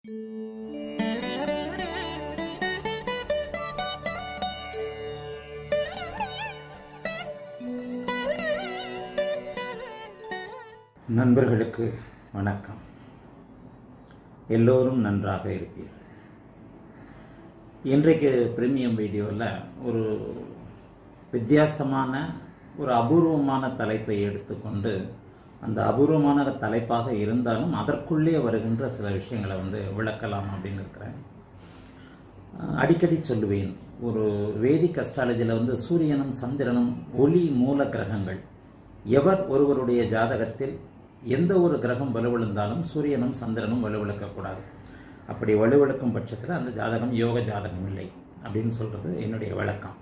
நண்பர்களுக்கு வணக்கம் எல்லோரும் நன்றாக இருப்பீர்கள் இன்றைக்கு பிரீமியம் வீடியோவில் ஒரு வித்தியாசமான ஒரு அபூர்வமான தலைப்பை எடுத்துக்கொண்டு அந்த அபூர்வமான தலைப்பாக இருந்தாலும் அதற்குள்ளே வருகின்ற சில விஷயங்களை வந்து விளக்கலாம் அப்படின்னு இருக்கிறேன் அடிக்கடி சொல்லுவேன் ஒரு வேதிக் அஸ்ட்ராலஜியில் வந்து சூரியனும் சந்திரனும் ஒளி மூல கிரகங்கள் எவர் ஒருவருடைய ஜாதகத்தில் எந்த ஒரு கிரகம் வலுவிழுந்தாலும் சூரியனும் சந்திரனும் வலுவிழக்கக்கூடாது அப்படி வலுவிழக்கும் பட்சத்தில் அந்த ஜாதகம் யோக ஜாதகம் இல்லை அப்படின்னு சொல்கிறது என்னுடைய விளக்கம்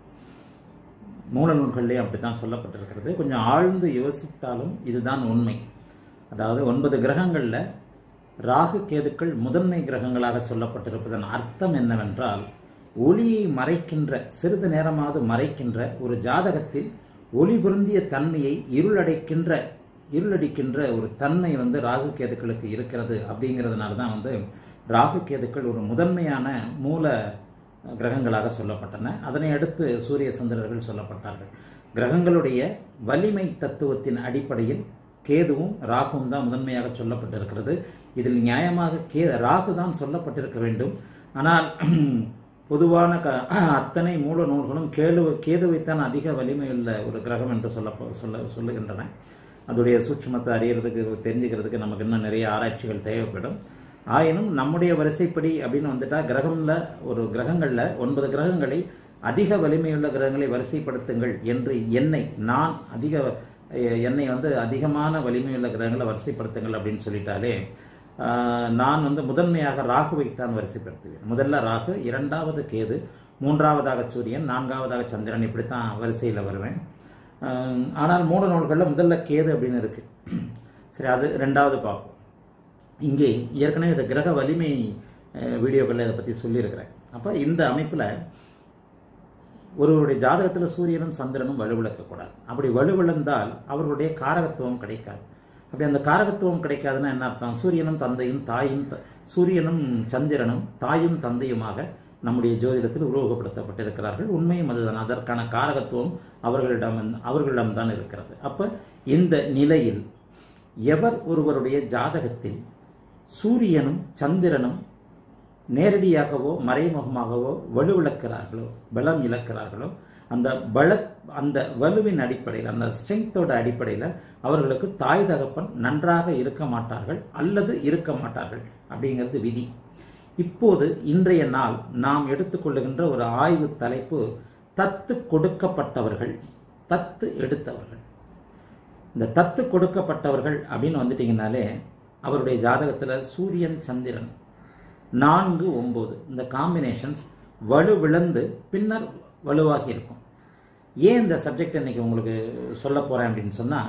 மூல நூல்களிலே அப்படி தான் சொல்லப்பட்டிருக்கிறது கொஞ்சம் ஆழ்ந்து யோசித்தாலும் இதுதான் உண்மை அதாவது ஒன்பது கிரகங்களில் ராகு கேதுக்கள் முதன்மை கிரகங்களாக சொல்லப்பட்டிருப்பதன் அர்த்தம் என்னவென்றால் ஒளியை மறைக்கின்ற சிறிது நேரமாவது மறைக்கின்ற ஒரு ஜாதகத்தில் ஒளி பொருந்திய தன்மையை இருளடைக்கின்ற இருளடிக்கின்ற ஒரு தன்மை வந்து ராகு கேதுக்களுக்கு இருக்கிறது அப்படிங்கிறதுனால தான் வந்து ராகு கேதுக்கள் ஒரு முதன்மையான மூல கிரகங்களாக சொல்லப்பட்டன அதனை அடுத்து சூரிய சந்திரர்கள் சொல்லப்பட்டார்கள் கிரகங்களுடைய வலிமை தத்துவத்தின் அடிப்படையில் கேதுவும் ராகுவும் தான் முதன்மையாக சொல்லப்பட்டிருக்கிறது இதில் நியாயமாக கே ராகு தான் சொல்லப்பட்டிருக்க வேண்டும் ஆனால் பொதுவான க அத்தனை மூல நூல்களும் கேது கேதுவைத்தான் அதிக வலிமையுள்ள ஒரு கிரகம் என்று சொல்ல சொல்ல சொல்லுகின்றன அதோடைய சூட்சமத்தை அறியறதுக்கு தெரிஞ்சுக்கிறதுக்கு நமக்கு இன்னும் நிறைய ஆராய்ச்சிகள் தேவைப்படும் ஆயினும் நம்முடைய வரிசைப்படி அப்படின்னு வந்துட்டா கிரகம்ல ஒரு கிரகங்களில் ஒன்பது கிரகங்களை அதிக வலிமையுள்ள கிரகங்களை வரிசைப்படுத்துங்கள் என்று என்னை நான் அதிக என்னை வந்து அதிகமான வலிமையுள்ள கிரகங்களை வரிசைப்படுத்துங்கள் அப்படின்னு சொல்லிட்டாலே நான் வந்து முதன்மையாக ராகுவைத்தான் வரிசைப்படுத்துவேன் முதல்ல ராகு இரண்டாவது கேது மூன்றாவதாக சூரியன் நான்காவதாக சந்திரன் இப்படித்தான் வரிசையில் வருவேன் ஆனால் மூட நூல்களில் முதல்ல கேது அப்படின்னு இருக்கு சரி அது ரெண்டாவது பார்ப்போம் இங்கே ஏற்கனவே இந்த கிரக வலிமை வீடியோக்களில் இதை பற்றி சொல்லியிருக்கிறேன் அப்போ இந்த அமைப்பில் ஒருவருடைய ஜாதகத்தில் சூரியனும் சந்திரனும் வலுவிழக்கக்கூடாது அப்படி வலுவிழந்தால் அவர்களுடைய காரகத்துவம் கிடைக்காது அப்படி அந்த காரகத்துவம் கிடைக்காதுன்னா என்ன அர்த்தம் சூரியனும் தந்தையும் தாயும் சூரியனும் சந்திரனும் தாயும் தந்தையுமாக நம்முடைய ஜோதிடத்தில் உருவகப்படுத்தப்பட்டிருக்கிறார்கள் உண்மையும் அதுதான் அதற்கான காரகத்துவம் அவர்களிடம் அவர்களிடம்தான் இருக்கிறது அப்போ இந்த நிலையில் எவர் ஒருவருடைய ஜாதகத்தில் சூரியனும் சந்திரனும் நேரடியாகவோ மறைமுகமாகவோ வலுவிழக்கிறார்களோ பலம் இழக்கிறார்களோ அந்த பல அந்த வலுவின் அடிப்படையில் அந்த ஸ்ட்ரென்த்தோட அடிப்படையில் அவர்களுக்கு தாய் தகப்பன் நன்றாக இருக்க மாட்டார்கள் அல்லது இருக்க மாட்டார்கள் அப்படிங்கிறது விதி இப்போது இன்றைய நாள் நாம் எடுத்துக்கொள்ளுகின்ற ஒரு ஆய்வு தலைப்பு தத்து கொடுக்கப்பட்டவர்கள் தத்து எடுத்தவர்கள் இந்த தத்து கொடுக்கப்பட்டவர்கள் அப்படின்னு வந்துட்டீங்கனாலே அவருடைய ஜாதகத்தில் சூரியன் சந்திரன் நான்கு ஒம்பது இந்த காம்பினேஷன்ஸ் வலுவிழந்து பின்னர் வலுவாகி இருக்கும் ஏன் இந்த சப்ஜெக்ட் இன்னைக்கு உங்களுக்கு சொல்ல போகிறேன் அப்படின்னு சொன்னால்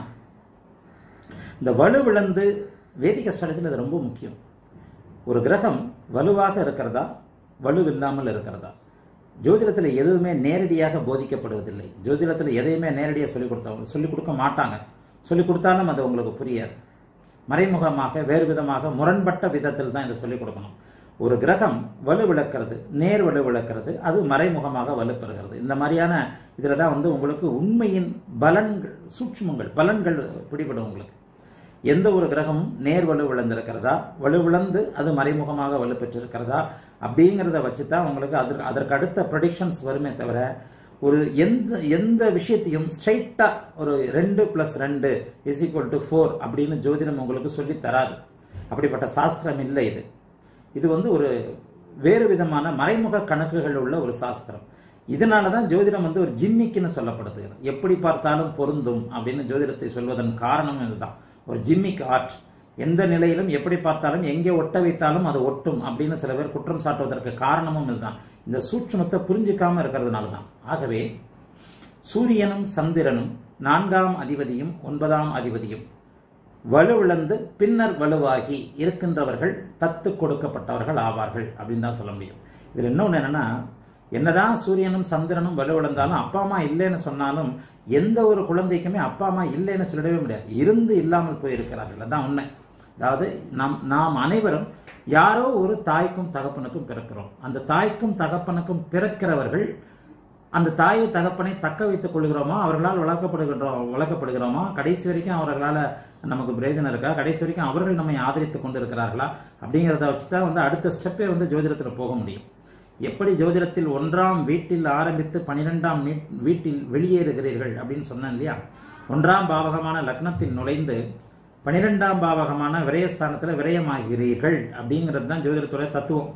இந்த வலுவிழந்து வேதிக ஸ்தலத்தில் இது ரொம்ப முக்கியம் ஒரு கிரகம் வலுவாக இருக்கிறதா வலுவில்லாமல் இருக்கிறதா ஜோதிடத்தில் எதுவுமே நேரடியாக போதிக்கப்படுவதில்லை ஜோதிடத்தில் எதையுமே நேரடியாக சொல்லிக் கொடுத்தவங்க சொல்லிக் கொடுக்க மாட்டாங்க சொல்லிக் கொடுத்தாலும் அது உங்களுக்கு புரியாது மறைமுகமாக வேறு விதமாக முரண்பட்ட விதத்தில் தான் இதை சொல்லிக் கொடுக்கணும் ஒரு கிரகம் வலுவிழக்கிறது நேர் வலுவிழக்கிறது அது மறைமுகமாக வலுப்பெறுகிறது இந்த மாதிரியான இதில் தான் வந்து உங்களுக்கு உண்மையின் பலன்கள் சூட்சுமங்கள் பலன்கள் பிடிபடும் உங்களுக்கு எந்த ஒரு கிரகமும் நேர் வலு விழுந்திருக்கிறதா வலுவிழந்து அது மறைமுகமாக வலுப்பெற்றிருக்கிறதா அப்படிங்கிறத வச்சு தான் உங்களுக்கு அதற்கு அதற்கு அடுத்த ப்ரொடிக்ஷன்ஸ் வருமே தவிர ஒரு எந்த எந்த விஷயத்தையும் ஸ்ட்ரைட்டாக ஒரு ரெண்டு ப்ளஸ் ரெண்டு இஸ் ஈக்குவல் டு ஃபோர் அப்படின்னு ஜோதிடம் உங்களுக்கு சொல்லி தராது அப்படிப்பட்ட சாஸ்திரம் இல்லை இது இது வந்து ஒரு வேறு விதமான மறைமுக கணக்குகள் உள்ள ஒரு சாஸ்திரம் இதனால தான் ஜோதிடம் வந்து ஒரு ஜிம்மிக்குன்னு சொல்லப்படுது எப்படி பார்த்தாலும் பொருந்தும் அப்படின்னு ஜோதிடத்தை சொல்வதன் காரணம் இதுதான் ஒரு ஜிம்மிக் ஆர்ட் எந்த நிலையிலும் எப்படி பார்த்தாலும் எங்கே ஒட்ட வைத்தாலும் அது ஒட்டும் அப்படின்னு சில பேர் குற்றம் சாட்டுவதற்கு காரணமும் இதுதான் இந்த சூட்சுமத்தை புரிஞ்சிக்காம இருக்கிறதுனால தான் ஆகவே சூரியனும் சந்திரனும் நான்காம் அதிபதியும் ஒன்பதாம் அதிபதியும் வலுவிழந்து பின்னர் வலுவாகி இருக்கின்றவர்கள் தத்து கொடுக்கப்பட்டவர்கள் ஆவார்கள் அப்படின்னு தான் சொல்ல முடியும் இதில் இன்னொன்று என்னன்னா என்னதான் சூரியனும் சந்திரனும் வலுவிழந்தாலும் அப்பா அம்மா இல்லைன்னு சொன்னாலும் எந்த ஒரு குழந்தைக்குமே அப்பா அம்மா இல்லைன்னு சொல்லிடவே முடியாது இருந்து இல்லாமல் போயிருக்கிறார்கள் அதான் உண்மை அதாவது நம் நாம் அனைவரும் யாரோ ஒரு தாய்க்கும் தகப்பனுக்கும் பிறக்கிறோம் அந்த தாய்க்கும் தகப்பனுக்கும் பிறக்கிறவர்கள் அந்த தாயை தகப்பனை தக்க வைத்துக் கொள்கிறோமா அவர்களால் வளர்க்கப்படுகின்றோம் வளர்க்கப்படுகிறோமா கடைசி வரைக்கும் அவர்களால் நமக்கு பிரயோஜனம் இருக்கா கடைசி வரைக்கும் அவர்கள் நம்மை ஆதரித்துக் கொண்டு இருக்கிறார்களா அப்படிங்கிறத வச்சு தான் வந்து அடுத்த ஸ்டெப்பே வந்து ஜோதிடத்தில் போக முடியும் எப்படி ஜோதிடத்தில் ஒன்றாம் வீட்டில் ஆரம்பித்து பனிரெண்டாம் வீட்டில் வெளியேறுகிறீர்கள் அப்படின்னு சொன்னேன் இல்லையா ஒன்றாம் பாவகமான லக்னத்தில் நுழைந்து பனிரெண்டாம் பாவகமான விரயஸ்தானத்தில் விரயமாகிறீர்கள் அப்படிங்கிறது தான் ஜோதிடத்துறை தத்துவம்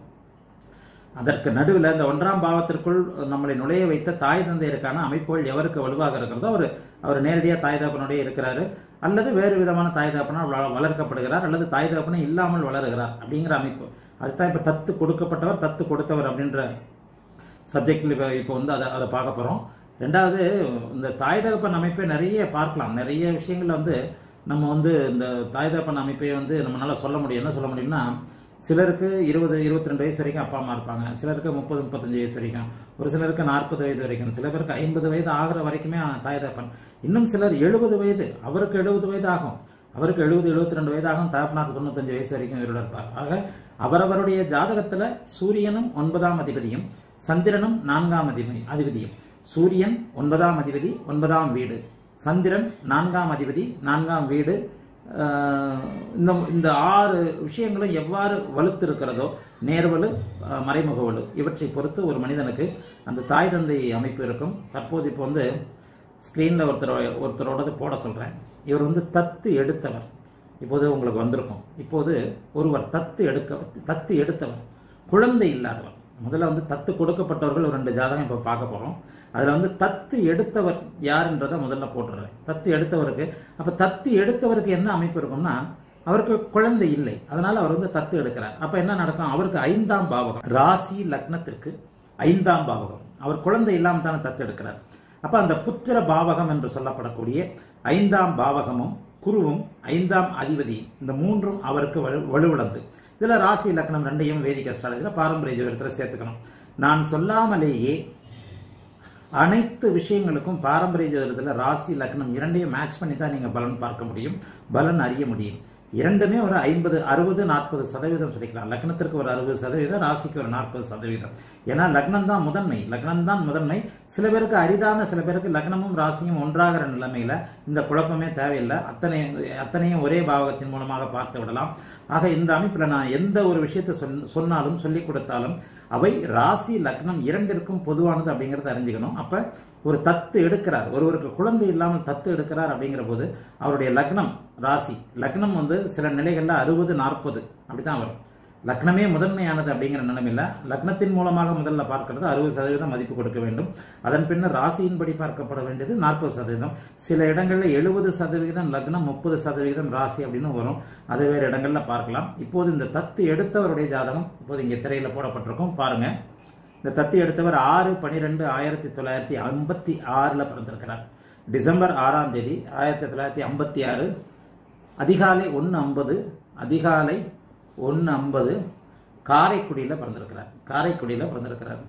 அதற்கு நடுவில் இந்த ஒன்றாம் பாவத்திற்குள் நம்மளை நுழைய வைத்த தாய் தந்தையருக்கான அமைப்புகள் எவருக்கு வலுவாக இருக்கிறதோ அவர் அவர் நேரடியாக தாய் தகப்பனுடைய இருக்கிறாரு அல்லது வேறு விதமான தாய் தகப்பனால் வள- வளர்க்கப்படுகிறார் அல்லது தாய் தகப்பனை இல்லாமல் வளருகிறார் அப்படிங்கிற அமைப்பு அதுதான் இப்போ தத்து கொடுக்கப்பட்டவர் தத்து கொடுத்தவர் அப்படின்ற சப்ஜெக்டில் இப்போ இப்போ வந்து அதை அதை பார்க்க போகிறோம் ரெண்டாவது இந்த தாய் தகப்பன் அமைப்பை நிறைய பார்க்கலாம் நிறைய விஷயங்கள்ல வந்து நம்ம வந்து இந்த தாய் தகப்பன் அமைப்பை வந்து நம்மளால சொல்ல முடியும் என்ன சொல்ல முடியும்னா சிலருக்கு இருபது இருபத்தி ரெண்டு வயசு வரைக்கும் அப்பா அம்மா இருப்பாங்க சிலருக்கு முப்பது முப்பத்தஞ்சு வயசு வரைக்கும் ஒரு சிலருக்கு நாற்பது வயது வரைக்கும் சில பேருக்கு ஐம்பது வயது ஆகிற வரைக்குமே தாய் தகப்பன் இன்னும் சிலர் எழுபது வயது அவருக்கு எழுபது வயது ஆகும் அவருக்கு எழுபது எழுபத்தி ரெண்டு வயது ஆகும் தகப்பனார் தொண்ணூத்தஞ்சு வயசு வரைக்கும் உயிரோட இருப்பார் ஆக அவரவருடைய ஜாதகத்துல சூரியனும் ஒன்பதாம் அதிபதியும் சந்திரனும் நான்காம் அதிபதி அதிபதியும் சூரியன் ஒன்பதாம் அதிபதி ஒன்பதாம் வீடு சந்திரன் நான்காம் அதிபதி நான்காம் வீடு ஆஹ், இந்த இந்த ஆறு விஷயங்களும் எவ்வாறு வலுத்து இருக்கிறதோ நேர்வலு ஆஹ், மறைமுக வலு இவற்றை பொறுத்து ஒரு மனிதனுக்கு அந்த தாய் தந்தை அமைப்பு இருக்கும் தற்போது இப்போ வந்து ஸ்க்ரீனில் ஒருத்தர் ஒருத்தரோடது போட சொல்கிறேன் இவர் வந்து தத்து எடுத்தவர் இப்போது உங்களுக்கு வந்திருக்கும் இப்போது ஒருவர் தத்து எடுக்க தத்து எடுத்தவர் குழந்தை இல்லாதவர் முதல்ல வந்து தத்து கொடுக்கப்பட்டவர்கள் ஒரு ரெண்டு ஜாதகம் இப்போ பார்க்க போகிறோம் அதில் வந்து தத்து எடுத்தவர் யாருன்றதை முதல்ல போட்டுடுறேன் தத்து எடுத்தவருக்கு அப்போ தத்து எடுத்தவருக்கு என்ன அமைப்பு இருக்கும்னா அவருக்கு குழந்தை இல்லை அதனால அவர் வந்து தத்து எடுக்கிறார் அப்ப என்ன நடக்கும் அவருக்கு ஐந்தாம் பாவகம் ராசி லக்னத்திற்கு ஐந்தாம் பாவகம் அவர் குழந்தை இல்லாம தானே தத்து எடுக்கிறார் அப்ப அந்த புத்திர பாவகம் என்று சொல்லப்படக்கூடிய ஐந்தாம் பாவகமும் குருவும் ஐந்தாம் அதிபதி இந்த மூன்றும் அவருக்கு வலு வலுவிழந்து இதுல ராசி லக்னம் ரெண்டையும் வேதிக் அஸ்ட்ராலஜில பாரம்பரிய ஜோதிடத்துல சேர்த்துக்கணும் நான் சொல்லாமலேயே அனைத்து விஷயங்களுக்கும் பாரம்பரிய ஜோதிடத்தில் ராசி லக்னம் இரண்டையும் மேட்ச் பண்ணி தான் நீங்கள் பலன் பார்க்க முடியும் பலன் அறிய முடியும் இரண்டுமே ஒரு ஐம்பது அறுபது நாற்பது சதவீதம் சொல்லிக்கலாம் லக்னத்திற்கு ஒரு அறுபது சதவீதம் ராசிக்கு ஒரு நாற்பது சதவீதம் ஏன்னா லக்னம் தான் முதன்மை லக்னம் தான் முதன்மை சில பேருக்கு அரிதான சில பேருக்கு லக்னமும் ராசியும் ஒன்றாகிற நிலைமையில இந்த குழப்பமே தேவையில்லை அத்தனை அத்தனையும் ஒரே பாவகத்தின் மூலமாக பார்த்து விடலாம் ஆக இந்த அமைப்பில் நான் எந்த ஒரு விஷயத்தை சொன் சொன்னாலும் சொல்லிக் கொடுத்தாலும் அவை ராசி லக்னம் இரண்டிற்கும் பொதுவானது அப்படிங்கிறத அறிஞ்சுக்கணும் அப்ப ஒரு தத்து எடுக்கிறார் ஒருவருக்கு குழந்தை இல்லாமல் தத்து எடுக்கிறார் அப்படிங்கிற போது அவருடைய லக்னம் ராசி லக்னம் வந்து சில நிலைகள்ல அறுபது நாற்பது அப்படித்தான் வரும் லக்னமே முதன்மையானது அப்படிங்கிற நிலைமையில லக்னத்தின் மூலமாக முதல்ல பார்க்கிறது அறுபது சதவீதம் மதிப்பு கொடுக்க வேண்டும் அதன் பின்னர் ராசியின்படி பார்க்கப்பட வேண்டியது நாற்பது சதவீதம் சில இடங்கள்ல எழுபது சதவீதம் லக்னம் முப்பது சதவீதம் ராசி அப்படின்னு வரும் அது வேறு இடங்கள்ல பார்க்கலாம் இப்போது இந்த தத்து எடுத்தவருடைய ஜாதகம் இப்போது இங்கே திரையில போடப்பட்டிருக்கும் பாருங்க இந்த தத்து எடுத்தவர் ஆறு பனிரெண்டு ஆயிரத்தி தொள்ளாயிரத்தி ஐம்பத்தி ஆறுல பிறந்திருக்கிறார் டிசம்பர் ஆறாம் தேதி ஆயிரத்தி தொள்ளாயிரத்தி ஐம்பத்தி ஆறு அதிகாலை ஒன்று ஐம்பது அதிகாலை ஒன்று ஐம்பது காரைக்குடியில் பிறந்திருக்கிறார் காரைக்குடியில் பிறந்திருக்கிறார்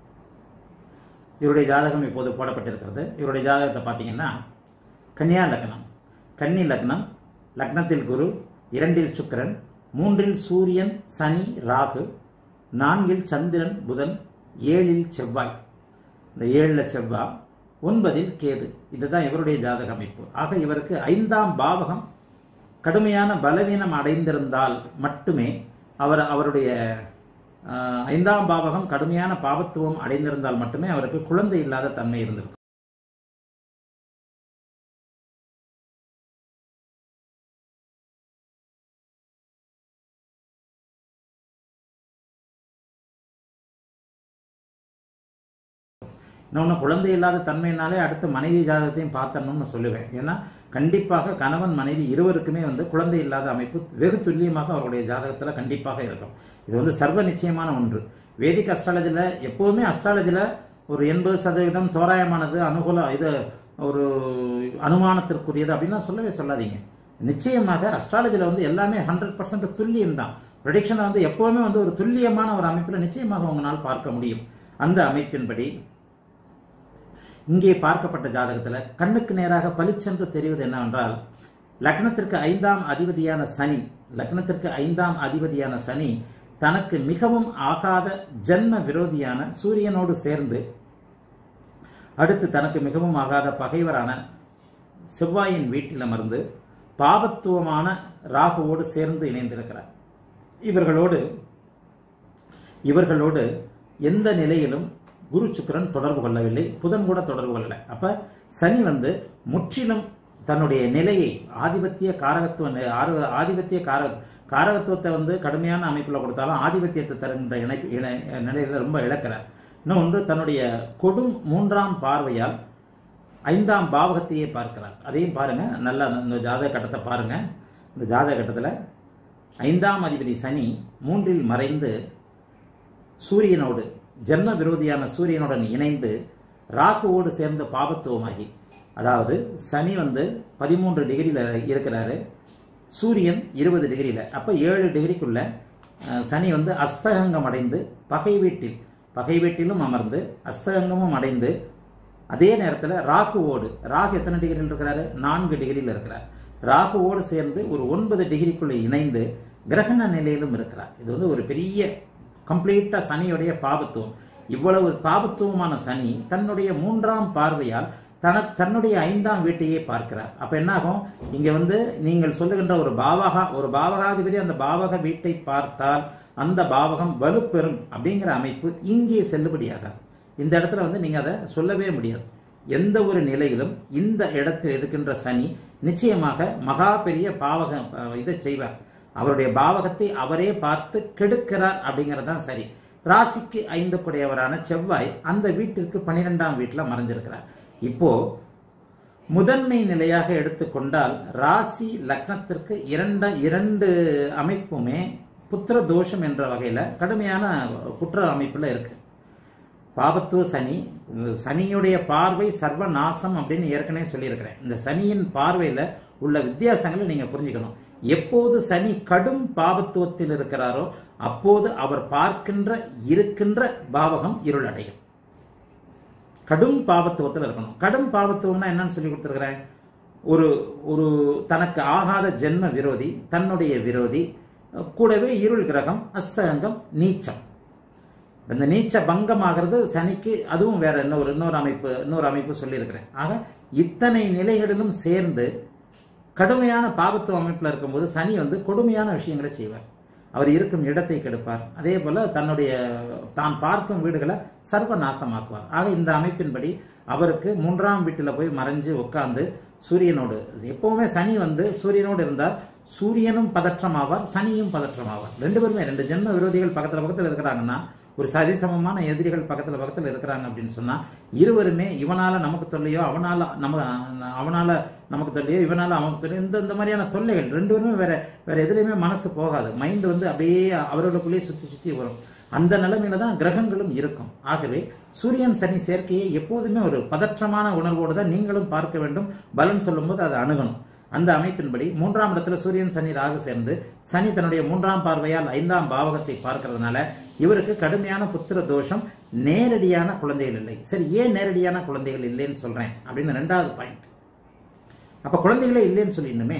இவருடைய ஜாதகம் இப்போது போடப்பட்டிருக்கிறது இவருடைய ஜாதகத்தை பார்த்தீங்கன்னா கன்னியா லக்னம் கன்னி லக்னம் லக்னத்தில் குரு இரண்டில் சுக்கிரன் மூன்றில் சூரியன் சனி ராகு நான்கில் சந்திரன் புதன் ஏழில் செவ்வாய் இந்த ஏழில் செவ்வாய் ஒன்பதில் கேது இதுதான் இவருடைய ஜாதக அமைப்பு ஆக இவருக்கு ஐந்தாம் பாவகம் கடுமையான பலவீனம் அடைந்திருந்தால் மட்டுமே அவர் அவருடைய ஆஹ், ஐந்தாம் பாவகம் கடுமையான பாவத்துவம் அடைந்திருந்தால் மட்டுமே அவருக்கு குழந்தை இல்லாத தன்மை இருந்திருக்கும் இன்னொன்று குழந்தை இல்லாத தன்மையினாலே அடுத்த மனைவி ஜாதகத்தையும் பார்த்தரணும்னு சொல்லுவேன் ஏன்னா கண்டிப்பாக கணவன் மனைவி இருவருக்குமே வந்து குழந்தை இல்லாத அமைப்பு வெகு துல்லியமாக அவருடைய ஜாதகத்தில் கண்டிப்பாக இருக்கும் இது வந்து சர்வ நிச்சயமான ஒன்று வேதிக் அஸ்ட்ராலஜியில் எப்போதுமே அஸ்ட்ராலஜியில் ஒரு எண்பது சதவீதம் தோராயமானது அனுகூல இது ஒரு அனுமானத்திற்குரியது அப்படின்லாம் சொல்லவே சொல்லாதீங்க நிச்சயமாக அஸ்ட்ராலஜியில் வந்து எல்லாமே ஹண்ட்ரட் பர்சன்ட் துல்லியம் தான் ப்ரொடிக்ஷனை வந்து எப்போவுமே வந்து ஒரு துல்லியமான ஒரு அமைப்பில் நிச்சயமாக உங்களால் பார்க்க முடியும் அந்த அமைப்பின்படி இங்கே பார்க்கப்பட்ட ஜாதகத்தில் கண்ணுக்கு நேராக பளிச்சென்று தெரிவது என்னவென்றால் லக்னத்திற்கு ஐந்தாம் அதிபதியான சனி லக்னத்திற்கு ஐந்தாம் அதிபதியான சனி தனக்கு மிகவும் ஆகாத ஜன்ம விரோதியான சூரியனோடு சேர்ந்து அடுத்து தனக்கு மிகவும் ஆகாத பகைவரான செவ்வாயின் வீட்டில் அமர்ந்து பாபத்துவமான ராகுவோடு சேர்ந்து இணைந்திருக்கிறார் இவர்களோடு இவர்களோடு எந்த நிலையிலும் குரு சுக்கிரன் தொடர்பு கொள்ளவில்லை புதன் கூட தொடர்பு கொள்ளலை அப்ப சனி வந்து முற்றிலும் தன்னுடைய நிலையை ஆதிபத்திய காரகத்துவ நி- ஆறு- ஆதிபத்திய கார காரகத்துவத்தை வந்து கடுமையான அமைப்பில் கொடுத்தாலும் ஆதிபத்தியத்தை தருகின்ற இணைப்பு இணை- நிலையில ரொம்ப இழக்கிறார் இன்னொன்று தன்னுடைய கொடும் மூன்றாம் பார்வையால் ஐந்தாம் பாவகத்தையே பார்க்கிறார் அதையும் பாருங்க நல்லா இந்த ஜாதக கட்டத்தை பாருங்க இந்த ஜாதக கட்டத்தில் ஐந்தாம் அதிபதி சனி மூன்றில் மறைந்து சூரியனோடு ஜென்ம விரோதியான சூரியனுடன் இணைந்து ராகுவோடு சேர்ந்து பாபத்துவமாகி அதாவது சனி வந்து பதிமூன்று டிகிரியில் இருக்கிறாரு சூரியன் இருபது டிகிரியில் அப்போ ஏழு டிகிரிக்குள்ள அஹ், சனி வந்து அஸ்தகங்கம் அடைந்து பகை வீட்டில் பகை வீட்டிலும் அமர்ந்து அஸ்தகங்கமும் அடைந்து அதே நேரத்தில் ராகுவோடு ராகு எத்தனை டிகிரியில் இருக்கிறாரு நான்கு டிகிரியில் இருக்கிறார் ராகுவோடு சேர்ந்து ஒரு ஒன்பது டிகிரிக்குள்ள இணைந்து கிரகண நிலையிலும் இருக்கிறார் இது வந்து ஒரு பெரிய கம்ப்ளீட்டா சனியுடைய பாபத்துவம் இவ்வளவு பாபத்துவமான சனி தன்னுடைய மூன்றாம் பார்வையால் தன தன்னுடைய ஐந்தாம் வீட்டையே பார்க்கிறார் அப்ப என்ன ஆகும் இங்க வந்து நீங்கள் சொல்லுகின்ற ஒரு பாவகா ஒரு பாவகாதிபதி அந்த பாவக வீட்டை பார்த்தால் அந்த பாவகம் வலுப்பெறும் அப்படிங்கிற அமைப்பு இங்கே செல்லுபடியாகாது இந்த இடத்துல வந்து நீங்க அதை சொல்லவே முடியாது எந்த ஒரு நிலையிலும் இந்த இடத்தில் இருக்கின்ற சனி நிச்சயமாக மகா பெரிய பாவக அஹ், இதை செய்வார் அவருடைய பாவகத்தை அவரே பார்த்து கெடுக்கிறார் அப்படிங்கிறது தான் சரி ராசிக்கு ஐந்து குடையவரான செவ்வாய் அந்த வீட்டிற்கு பனிரெண்டாம் வீட்டில் மறைஞ்சிருக்கிறார் இப்போ முதன்மை நிலையாக எடுத்துக்கொண்டால் ராசி லக்னத்திற்கு இரண்ட இரண்டு அமைப்புமே புத்திர தோஷம் என்ற வகையில் கடுமையான குற்ற அமைப்பில் இருக்கு பாபத்துவ சனி சனியுடைய பார்வை சர்வ நாசம் அப்படின்னு ஏற்கனவே சொல்லியிருக்கிறேன் இந்த சனியின் பார்வையில் உள்ள வித்தியாசங்களை நீங்க புரிஞ்சுக்கணும் எப்போது சனி கடும் பாபத்துவத்தில் இருக்கிறாரோ அப்போது அவர் பார்க்கின்ற இருக்கின்ற பாவகம் இருளடையும் கடும் பாவத்துவத்தில் இருக்கணும் கடும் பாவத்துவம்னா என்னன்னு சொல்லி கொடுத்துருக்கிறேன் ஒரு ஒரு தனக்கு ஆகாத ஜென்ம விரோதி தன்னுடைய விரோதி கூடவே இருள் கிரகம் அஸ்தங்கம் நீச்சம் இந்த நீச்ச பங்கம் ஆகிறது சனிக்கு அதுவும் வேற இன்னொரு இன்னொரு அமைப்பு இன்னொரு அமைப்பு சொல்லியிருக்கிறேன் ஆக இத்தனை நிலைகளிலும் சேர்ந்து கடுமையான பாவத்துவ அமைப்பில் இருக்கும்போது சனி வந்து கொடுமையான விஷயங்களை செய்வார் அவர் இருக்கும் இடத்தை கெடுப்பார் அதே போல தன்னுடைய தான் பார்க்கும் வீடுகளை சர்வ நாசமாக்குவார் ஆக இந்த அமைப்பின்படி அவருக்கு மூன்றாம் வீட்டில் போய் மறைஞ்சு உட்கார்ந்து சூரியனோடு எப்பவுமே சனி வந்து சூரியனோடு இருந்தால் சூரியனும் பதற்றமாவார் சனியும் பதற்றமாவார் ரெண்டு பேருமே ரெண்டு ஜென்ம விரோதிகள் பக்கத்தில் பக்கத்தில் இருக்கிறாங்கன்னா ஒரு சரிசமமான எதிரிகள் பக்கத்தில் பக்கத்தில் இருக்கிறாங்க அப்படின்னு சொன்னா இருவருமே இவனால நமக்கு தொல்லையோ அவனால நம்ம அவனால நமக்கு தொல்லையோ இவனால அவனுக்கு தொல்லையோ இந்த இந்த மாதிரியான தொல்லைகள் ரெண்டு பேருமே வேற வேற எதுலையுமே மனசு போகாது மைண்ட் வந்து அப்படியே அவர்களுக்குள்ளேயே சுத்தி சுத்தி வரும் அந்த நிலைமையில தான் கிரகங்களும் இருக்கும் ஆகவே சூரியன் சனி சேர்க்கையை எப்போதுமே ஒரு பதற்றமான உணர்வோடு தான் நீங்களும் பார்க்க வேண்டும் பலன் சொல்லும்போது அதை அணுகணும் அந்த அமைப்பின்படி மூன்றாம் இடத்துல சூரியன் சனி ராகு சேர்ந்து சனி தன்னுடைய மூன்றாம் பார்வையால் ஐந்தாம் பாவகத்தை பார்க்கறதுனால இவருக்கு கடுமையான புத்திர தோஷம் நேரடியான குழந்தைகள் இல்லை சரி ஏன் நேரடியான குழந்தைகள் இல்லைன்னு சொல்றேன் அப்படின்னு ரெண்டாவது பாயிண்ட் அப்ப குழந்தைகளே இல்லைன்னு சொல்லிடணுமே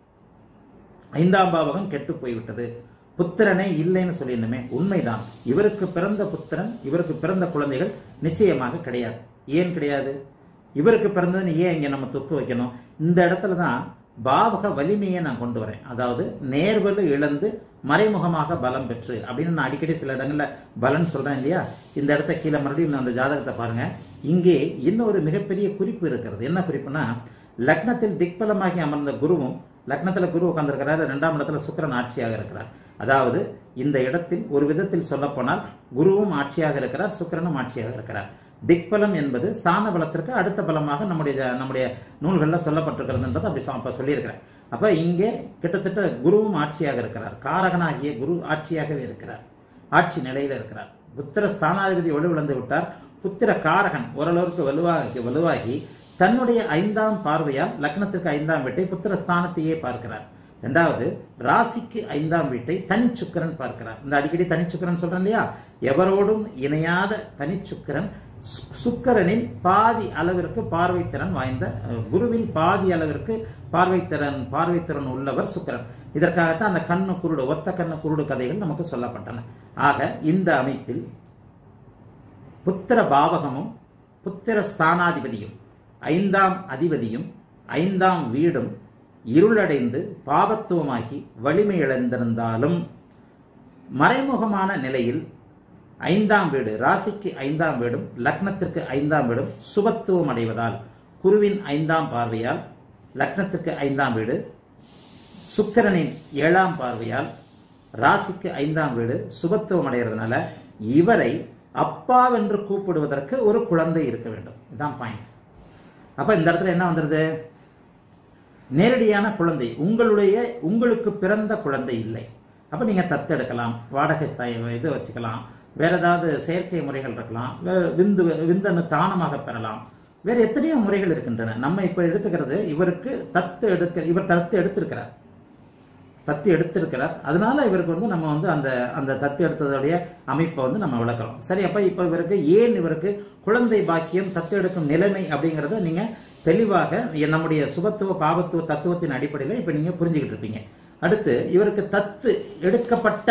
ஐந்தாம் பாவகம் கெட்டு போய்விட்டது புத்திரனே இல்லைன்னு சொல்லிடணுமே உண்மைதான் இவருக்கு பிறந்த புத்திரன் இவருக்கு பிறந்த குழந்தைகள் நிச்சயமாக கிடையாது ஏன் கிடையாது இவருக்கு பிறந்ததுன்னு ஏன் இங்க நம்ம தொக்கு வைக்கணும் இந்த இடத்துல தான் பாவக வலிமையை நான் கொண்டு வரேன் அதாவது நேர்வலு இழந்து மறைமுகமாக பலம் பெற்று அப்படின்னு நான் அடிக்கடி சில இடங்கள்ல பலன் சொல்றேன் இல்லையா இந்த இடத்த கீழே மறுபடியும் அந்த ஜாதகத்தை பாருங்க இங்கே இன்னொரு மிகப்பெரிய குறிப்பு இருக்கிறது என்ன குறிப்புனா லக்னத்தில் திக்பலமாகி அமர்ந்த குருவும் லக்னத்துல குரு உட்கார்ந்திருக்கிறாரு ரெண்டாம் இடத்துல சுக்கிரன் ஆட்சியாக இருக்கிறார் அதாவது இந்த இடத்தில் ஒரு விதத்தில் சொல்லப்போனால் குருவும் ஆட்சியாக இருக்கிறார் சுக்கிரனும் ஆட்சியாக இருக்கிறார் திக்பலம் என்பது ஸ்தான பலத்திற்கு அடுத்த பலமாக நம்முடைய ஜ- நம்முடைய நூல்களில் சொல்லப்பட்டிருக்கிறதுன்றது அப்படி சொ- அப்ப சொல்லியிருக்கிறேன் அப்ப இங்கே கிட்டத்தட்ட குருவும் ஆட்சியாக இருக்கிறார் காரகனாகிய குரு ஆட்சியாகவே இருக்கிறார் ஆட்சி நிலையில இருக்கிறார் புத்திர ஸ்தானாதிபதி வலுவிழந்து விட்டார் புத்திர காரகன் ஓரளவுக்கு வலுவாகி வலுவாகி தன்னுடைய ஐந்தாம் பார்வையால் லக்னத்திற்கு ஐந்தாம் வீட்டை புத்திர ஸ்தானத்தையே பார்க்கிறார் ரெண்டாவது ராசிக்கு ஐந்தாம் வீட்டை தனிச்சுக்கரன் பார்க்கிறார் இந்த அடிக்கடி தனிச்சுக்கரன் சொல்றேன் இல்லையா எவரோடும் இணையாத தனிச்சுக்கரன் சு- சுக்கிரனின் பாதி அளவிற்கு பார்வைத்திறன் வாய்ந்த அஹ், குருவின் பாதி அளவிற்கு பார்வைத்திறன் பார்வைத்திறன் உள்ளவர் சுக்கிரன் இதற்காகத்தான் அந்த கண்ணு குருடு ஒத்த கண்ணு குருடு கதைகள் நமக்கு சொல்லப்பட்டன ஆக இந்த அமைப்பில் புத்திர பாவகமும் புத்திர ஸ்தானாதிபதியும் ஐந்தாம் அதிபதியும் ஐந்தாம் வீடும் இருளடைந்து பாபத்துவமாகி வலிமை இழந்திருந்தாலும் மறைமுகமான நிலையில் ஐந்தாம் வீடு ராசிக்கு ஐந்தாம் வீடும் லக்னத்திற்கு ஐந்தாம் வீடும் சுபத்துவம் அடைவதால் குருவின் ஐந்தாம் பார்வையால் லக்னத்திற்கு ஐந்தாம் வீடு சுக்கிரனின் ஏழாம் பார்வையால் ராசிக்கு ஐந்தாம் வீடு சுபத்துவம் அடைகிறதுனால இவரை அப்பாவென்று கூப்பிடுவதற்கு ஒரு குழந்தை இருக்க வேண்டும் இதுதான் பாயிண்ட் அப்ப இந்த இடத்துல என்ன வந்துருது நேரடியான குழந்தை உங்களுடைய உங்களுக்கு பிறந்த குழந்தை இல்லை அப்ப நீங்க தத்தெடுக்கலாம் வாடகை தாய் இது வச்சுக்கலாம் வேற ஏதாவது செயற்கை முறைகள் இருக்கலாம் வே- விந்து விந்தணு தானமாக பெறலாம் வேற எத்தனையோ முறைகள் இருக்கின்றன நம்ம இப்ப எடுத்துக்கிறது இவருக்கு தத்து எடுக்க இவர் தத்து எடுத்திருக்கிறார் தத்து எடுத்திருக்கிறார் அதனால இவருக்கு வந்து நம்ம வந்து அந்த அந்த தத்து எடுத்ததுடைய அமைப்பை வந்து நம்ம விளக்குறோம் சரி அப்ப இப்ப இவருக்கு ஏன் இவருக்கு குழந்தை பாக்கியம் தத்து எடுக்கும் நிலைமை அப்படிங்கறத நீங்க தெளிவாக நம்முடைய சுபத்துவ பாபத்துவ தத்துவத்தின் அடிப்படையில் இப்ப நீங்க புரிஞ்சுக்கிட்டு இருப்பீங்க அடுத்து இவருக்கு தத்து எடுக்கப்பட்ட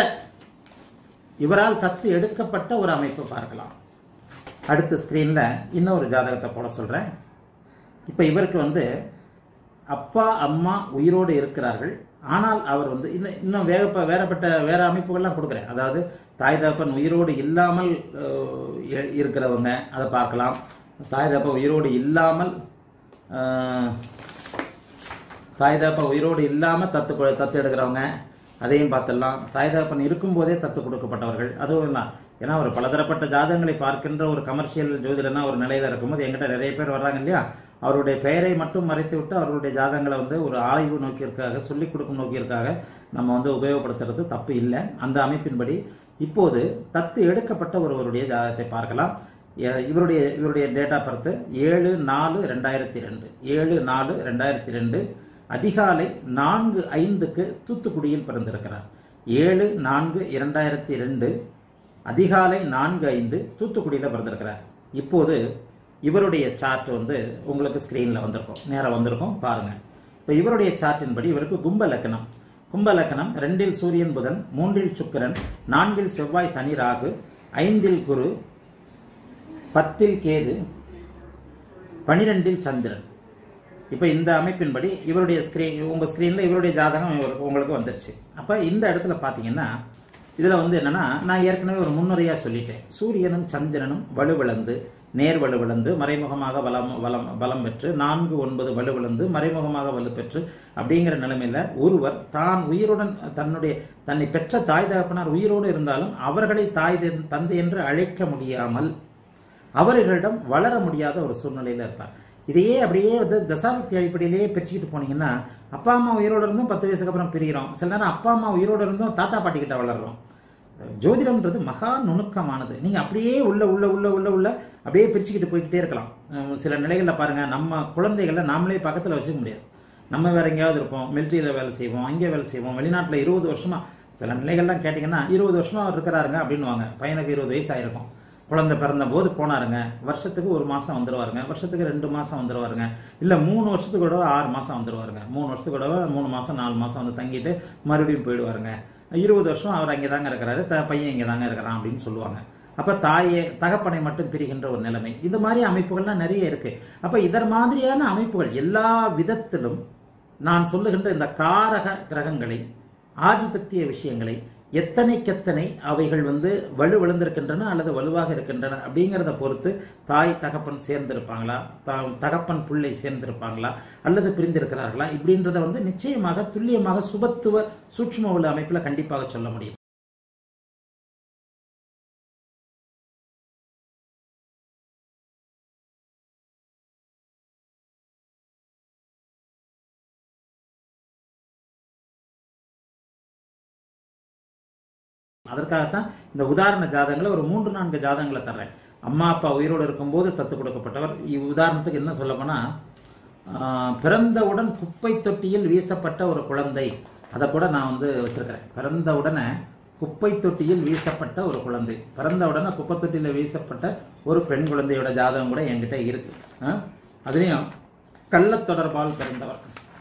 இவரால் தத்து எடுக்கப்பட்ட ஒரு அமைப்பை பார்க்கலாம் அடுத்த ஸ்கிரீன்ல இன்னொரு ஜாதகத்தை போட சொல்றேன் இப்ப இவருக்கு வந்து அப்பா அம்மா உயிரோடு இருக்கிறார்கள் ஆனால் அவர் வந்து இன்னும் இன்னும் வேகப்ப வேறப்பட்ட வேற அமைப்புகள்லாம் கொடுக்குறேன் அதாவது தாய் தகப்பன் உயிரோடு இல்லாமல் அஹ், இ- இருக்கிறவங்க அதை பார்க்கலாம் தாய் தகப்பன் உயிரோடு இல்லாமல் அஹ், தாய் தகப்பன் உயிரோடு இல்லாமல் தத்து கொ- தத்து எடுக்கிறவங்க அதையும் பார்த்துடலாம் தாய் தகப்பன் இருக்கும்போதே தத்து கொடுக்கப்பட்டவர்கள் அதுவும் இல்லை ஏன்னா ஒரு பலதரப்பட்ட ஜாதகங்களை பார்க்கின்ற ஒரு கமர்ஷியல் ஜோதிடனா ஒரு நிலையில இருக்கும்போது எங்கிட்ட நிறைய பேர் வர்றாங்க இல்லையா அவருடைய பெயரை மட்டும் மறைத்து விட்டு அவருடைய ஜாதகங்களை வந்து ஒரு ஆய்வு நோக்கிற்காக சொல்லிக் கொடுக்கும் நோக்கிற்காக நம்ம வந்து உபயோகப்படுத்துறது தப்பு இல்லை அந்த அமைப்பின்படி இப்போது தத்து எடுக்கப்பட்ட ஒருவருடைய ஜாதகத்தை பார்க்கலாம் எ- இவருடைய இவருடைய டேட் ஆஃப் பர்த் ஏழு நாலு ரெண்டாயிரத்தி ரெண்டு ஏழு நாலு ரெண்டாயிரத்தி ரெண்டு அதிகாலை நான்கு ஐந்துக்கு தூத்துக்குடியில் பிறந்திருக்கிறார் ஏழு நான்கு இரண்டாயிரத்தி ரெண்டு அதிகாலை நான்கு ஐந்து தூத்துக்குடியில் பிறந்திருக்கிறார் இப்போது இவருடைய சார்ட் வந்து உங்களுக்கு ஸ்கிரீனில் வந்திருக்கும் நேரம் வந்திருக்கும் பாருங்க இப்போ இவருடைய சார்ட்டின் படி இவருக்கு கும்ப லக்கணம் கும்ப லக்கணம் ரெண்டில் சூரியன் புதன் மூன்றில் சுக்கிரன் நான்கில் செவ்வாய் சனி ராகு ஐந்தில் குரு பத்தில் கேது பனிரெண்டில் சந்திரன் இப்போ இந்த அமைப்பின்படி இவருடைய ஸ்கிரீன் உங்க ஸ்கிரீன்ல இவருடைய ஜாதகம் இவருக்கு உங்களுக்கு வந்துருச்சு அப்ப இந்த இடத்துல பாத்தீங்கன்னா இதுல வந்து என்னன்னா நான் ஏற்கனவே ஒரு முன்னுரையா சொல்லிட்டேன் சூரியனும் சந்திரனும் வலுவிழந்து நேர் வலுவிழந்து மறைமுகமாக வலம் வலம் பலம் பெற்று நான்கு ஒன்பது வலுவிழந்து மறைமுகமாக வலுப்பெற்று அப்படிங்கிற நிலைமையில ஒருவர் தான் உயிருடன் தன்னுடைய தன்னை பெற்ற தாய் தகப்பனார் உயிரோடு இருந்தாலும் அவர்களை தாய் தந்தை- தந்தை என்று அழைக்க முடியாமல் அவர்களிடம் வளர முடியாத ஒரு சூழ்நிலையில இருப்பார் இதையே அப்படியே வந்து தசாபக்தி அடிப்படையிலேயே பிரிச்சுக்கிட்டு போனீங்கன்னா அப்பா அம்மா உயிரோடு இருந்தும் பத்து வயசுக்கு அப்புறம் பிரிகிறோம் சில நேரம் அப்பா அம்மா உயிரோடு இருந்தும் தாத்தா பாட்டி கிட்ட வளர்றோம் ஜோதிடம்ன்றது மகா நுணுக்கமானது நீங்க அப்படியே உள்ள உள்ள உள்ள உள்ள உள்ள அப்படியே பிரிச்சுக்கிட்டு போய்கிட்டே இருக்கலாம் அஹ் சில நிலைகளில் பாருங்க நம்ம குழந்தைகளை நாமளே பக்கத்துல வச்சுக்க முடியாது நம்ம வேற எங்கேயாவது இருப்போம் மிலிட்ரியில் வேலை செய்வோம் அங்கே வேலை செய்வோம் வெளிநாட்டில் இருபது வருஷமா சில நிலைகள்லாம் கேட்டிங்கன்னா இருபது வருஷமா அவர் இருக்கிறாருங்க அப்படின்னுவாங்க பையனுக்கு இருபது வயசு ஆயிருக்கும் குழந்தை பிறந்த போது போனாருங்க வருஷத்துக்கு ஒரு மாசம் வந்துருவாருங்க வருஷத்துக்கு ரெண்டு மாசம் வந்துருவாருங்க இல்ல மூணு வருஷத்துக்கு கூட ஆறு மாசம் வந்துருவாருங்க மூணு வருஷத்துக்கு கூட மூணு மாசம் நாலு மாசம் வந்து தங்கிட்டு மறுபடியும் போயிடுவாருங்க இருபது வருஷம் அவர் அங்கே தாங்க இருக்கிறாரு த- பையன் இங்கே தாங்க இருக்கிறான் அப்படின்னு சொல்லுவாங்க அப்ப தாயே தகப்பனை மட்டும் பிரிகின்ற ஒரு நிலைமை இந்த மாதிரி அமைப்புகள்லாம் நிறைய இருக்கு அப்ப இதர் மாதிரியான அமைப்புகள் எல்லா விதத்திலும் நான் சொல்லுகின்ற இந்த காரக கிரகங்களை ஆதிபத்திய விஷயங்களை எத்தனைக்கெத்தனை அவைகள் வந்து வலு விழுந்திருக்கின்றன அல்லது வலுவாக இருக்கின்றன அப்படிங்கிறத பொறுத்து தாய் தகப்பன் சேர்ந்திருப்பாங்களா த- தகப்பன் பிள்ளை சேர்ந்திருப்பாங்களா அல்லது பிரிந்திருக்கிறார்களா இப்படின்றத வந்து நிச்சயமாக துல்லியமாக சுபத்துவ சூட்சும உள்ள அமைப்புல கண்டிப்பாக சொல்ல முடியும் அதற்காகத்தான் இந்த உதாரண ஜாதகங்களை ஒரு மூன்று நான்கு ஜாதகங்களை தர்றேன் அம்மா அப்பா உயிரோடு இருக்கும்போது தத்து கொடுக்கப்பட்டவர் இவ் உதாரணத்துக்கு என்ன சொல்ல போனா ஆஹ், பிறந்தவுடன் குப்பை தொட்டியில் வீசப்பட்ட ஒரு குழந்தை அதை கூட நான் வந்து வச்சிருக்கிறேன் பிறந்த உடனே குப்பை தொட்டியில் வீசப்பட்ட ஒரு குழந்தை பிறந்த உடனே குப்பை தொட்டியில் வீசப்பட்ட ஒரு பெண் குழந்தையோட ஜாதகம் கூட என்கிட்ட இருக்கு ஆ? அதுலேயும் கள்ளத் தொடர்பால் பிறந்தவர்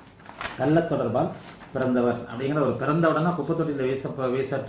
கள்ளத் தொடர்பால் பிறந்தவர் அப்படிங்கிற ஒரு பிறந்த உடனே குப்பை தொட்டியில் வீச வீசட்ட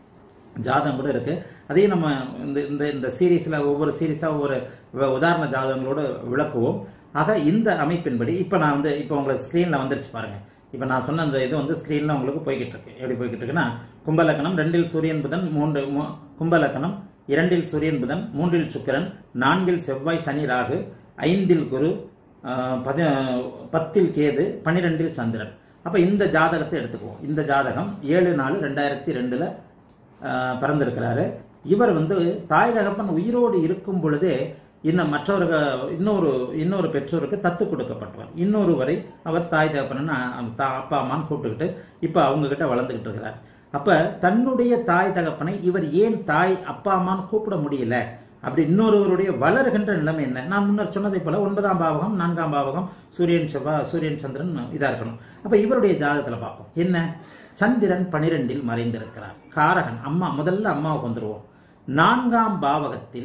ஜாதகம் கூட இருக்கு அதையும் நம்ம இந்த இந்த இந்த சீரீஸ்ல ஒவ்வொரு சீரீஸா ஒவ்வொரு வ- உதாரண ஜாதகங்களோடு விளக்குவோம் ஆக இந்த அமைப்பின்படி இப்போ நான் வந்து இப்போ உங்களுக்கு ஸ்க்ரீனில் வந்துருச்சு பாருங்க இப்போ நான் சொன்ன அந்த இது வந்து ஸ்க்ரீனில் உங்களுக்கு போய்கிட்டு இருக்கு எப்படி போய்கிட்டு இருக்குன்னா கும்பலக்கணம் ரெண்டில் சூரியன் புதன் மூன்று மூ- கும்பலக்கணம் இரண்டில் சூரியன் புதன் மூன்றில் சுக்கிரன் நான்கில் செவ்வாய் சனி ராகு ஐந்தில் குரு ஆஹ், பதி பத்தில் கேது பன்னிரெண்டில் சந்திரன் அப்போ இந்த ஜாதகத்தை எடுத்துக்குவோம் இந்த ஜாதகம் ஏழு நாலு ரெண்டாயிரத்தி ரெண்டில் பிறந்திருக்கிறாரு இவர் வந்து தாய் தகப்பன் உயிரோடு இருக்கும் பொழுதே இன்னும் மற்றவர்கள் இன்னொரு இன்னொரு பெற்றோருக்கு தத்து கொடுக்கப்பட்டவர் இன்னொரு வரை அவர் தாய் தகப்பன்னு தா அப்பா அம்மான்னு கூப்பிட்டுக்கிட்டு இப்போ அவங்க கிட்ட வளர்ந்துக்கிட்டு இருக்கிறார் அப்ப தன்னுடைய தாய் தகப்பனை இவர் ஏன் தாய் அப்பா அம்மான்னு கூப்பிட முடியல அப்படி இன்னொருவருடைய வளர்கின்ற நிலைமை என்ன நான் முன்னர் சொன்னதை போல ஒன்பதாம் பாவகம் நான்காம் பாவகம் சூரியன் செவ்வாய் சூரியன் சந்திரன் இதா இருக்கணும் அப்ப இவருடைய ஜாதகத்துல பார்ப்போம் என்ன சந்திரன் பனிரெண்டில் மறைந்திருக்கிறார் காரகன் அம்மா முதல்ல அம்மாவுக்கு வந்துருவோம் நான்காம் பாவகத்தில்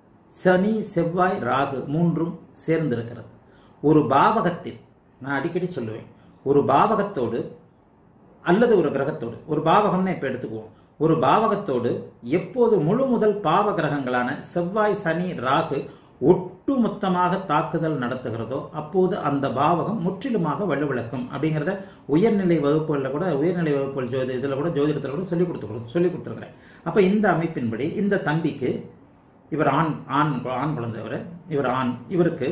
சனி செவ்வாய் ராகு மூன்றும் சேர்ந்திருக்கிறது ஒரு பாவகத்தில் நான் அடிக்கடி சொல்லுவேன் ஒரு பாவகத்தோடு அல்லது ஒரு கிரகத்தோடு ஒரு பாவகம்னு இப்ப எடுத்துக்குவோம் ஒரு பாவகத்தோடு எப்போது முழு முதல் பாவ கிரகங்களான செவ்வாய் சனி ராகு ஒட்டுமொத்தமாக தாக்குதல் நடத்துகிறதோ அப்போது அந்த பாவகம் முற்றிலுமாக வலுவிளக்கும் அப்படிங்கிறத உயர்நிலை வகுப்புகளில் கூட உயர்நிலை வகுப்புகள் ஜோதி இதில் கூட ஜோதிடத்தில் கூட சொல்லி கொடுத்து சொல்லி கொடுத்துருக்கிறேன் அப்போ இந்த அமைப்பின்படி இந்த தம்பிக்கு இவர் ஆண் ஆண் ஆண் குழந்தை இவர் இவர் ஆண் இவருக்கு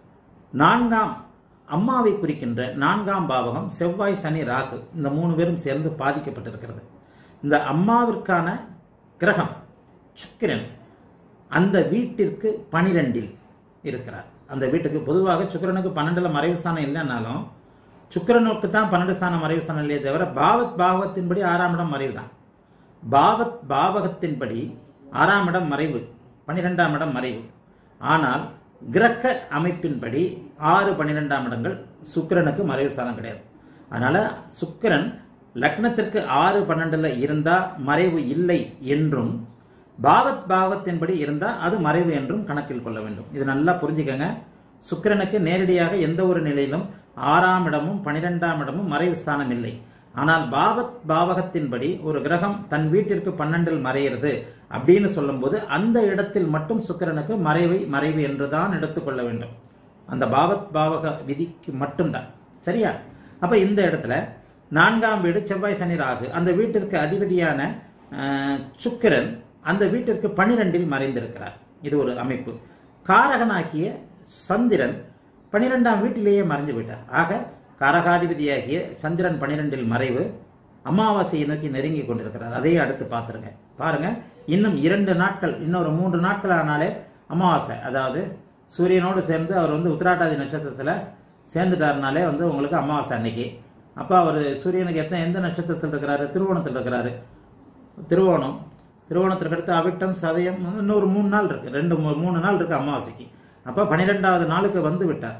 நான்காம் அம்மாவை குறிக்கின்ற நான்காம் பாவகம் செவ்வாய் சனி ராகு இந்த மூணு பேரும் சேர்ந்து பாதிக்கப்பட்டிருக்கிறது இந்த அம்மாவிற்கான கிரகம் சுக்கிரன் அந்த வீட்டிற்கு பனிரெண்டில் இருக்கிறார் அந்த வீட்டுக்கு பொதுவாக சுக்கிரனுக்கு பன்னெண்டுல மறைவு ஸ்தானம் இல்லைன்னாலும் சுக்கிரனுக்கு தான் பன்னெண்டு ஸ்தானம் மறைவு ஸ்தானம் இல்லையே தவிர பாவத் பாவகத்தின்படி ஆறாம் இடம் மறைவு தான் பாவத் பாவகத்தின்படி ஆறாம் இடம் மறைவு பன்னிரெண்டாம் இடம் மறைவு ஆனால் கிரக அமைப்பின்படி ஆறு பன்னிரெண்டாம் இடங்கள் சுக்கிரனுக்கு மறைவு ஸ்தானம் கிடையாது அதனால சுக்கிரன் லக்னத்திற்கு ஆறு பன்னெண்டுல இருந்தா மறைவு இல்லை என்றும் பாவத் பாவத்தின்படி இருந்தா அது மறைவு என்றும் கணக்கில் கொள்ள வேண்டும் இது நல்லா புரிஞ்சுக்கங்க சுக்கிரனுக்கு நேரடியாக எந்த ஒரு நிலையிலும் ஆறாம் இடமும் பனிரெண்டாம் இடமும் மறைவு ஸ்தானம் இல்லை ஆனால் பாவத் பாவகத்தின்படி ஒரு கிரகம் தன் வீட்டிற்கு பன்னெண்டில் மறையிறது அப்படின்னு சொல்லும்போது அந்த இடத்தில் மட்டும் சுக்கிரனுக்கு மறைவை மறைவு என்றுதான் எடுத்துக்கொள்ள வேண்டும் அந்த பாவத் பாவக விதிக்கு மட்டும்தான் சரியா அப்ப இந்த இடத்துல நான்காம் வீடு செவ்வாய் சனி ராகு அந்த வீட்டிற்கு அதிபதியான அஹ், சுக்கிரன் அந்த வீட்டிற்கு பனிரெண்டில் மறைந்திருக்கிறார் இது ஒரு அமைப்பு காரகனாகிய சந்திரன் பனிரெண்டாம் வீட்டிலேயே மறைஞ்சு விட்டார் ஆக காரகாதிபதியாகிய சந்திரன் பனிரெண்டில் மறைவு அமாவாசையை நோக்கி நெருங்கி கொண்டிருக்கிறார் அதையே அடுத்து பார்த்துருங்க பாருங்க இன்னும் இரண்டு நாட்கள் இன்னொரு மூன்று நாட்கள் ஆனாலே அமாவாசை அதாவது சூரியனோடு சேர்ந்து அவர் வந்து உத்திராட்டாதி நட்சத்திரத்தில் சேர்ந்துட்டாருனாலே வந்து உங்களுக்கு அமாவாசை அன்னைக்கு அப்போ அவர் சூரியனுக்கு எத்தனை எந்த நட்சத்திரத்தில் இருக்கிறாரு திருவோணத்தில் இருக்கிறாரு திருவோணம் திருவோணத்திற்கு அடுத்து அவிட்டம் சதயம் இன்னொரு மூணு நாள் இருக்கு ரெண்டு மூ- மூணு நாள் இருக்கு அமாவாசைக்கு அப்போ பன்னிரெண்டாவது நாளுக்கு வந்து விட்டார்